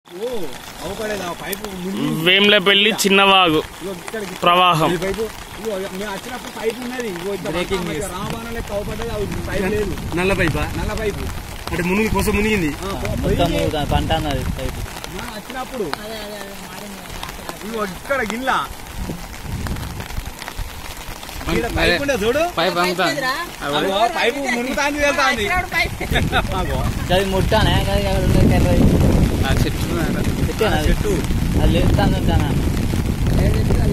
ఓ అవపడేది ఆ పైపు మునిగి వేమ్లపల్లి చిన్నవాగు ఇగో ఇక్కడికి ప్రవాహం ఈ పైపు ఇగో మేము వచ్చినప్పుడు పైపు ఉన్నది ఇగో ఇంత Breaking మొత్తం news. రామబాణం లెక్క అవపడ్డది అది పైపు లేదు నల్ల పైపా నల్ల పైపు అంటే మునిగి కోసం మునిగింది ఆ, పో- మొత్తం పోయి పంట అన్నది పైపు మనం వచ్చినప్పుడు ఇగో ఇక్కడ గిల్ల ఈడ పైపు ఉండే చూడు పైప్ అంతా అగో, పైపు మునుగుతాంది వెళ్తాంది అగో, అది ముట్టానే అది అక్కడ ఉంది కర్ర ఆ చెట్టు మీద. పెట్టాను అది చెట్టు అది లేస్తాను ఉంటానా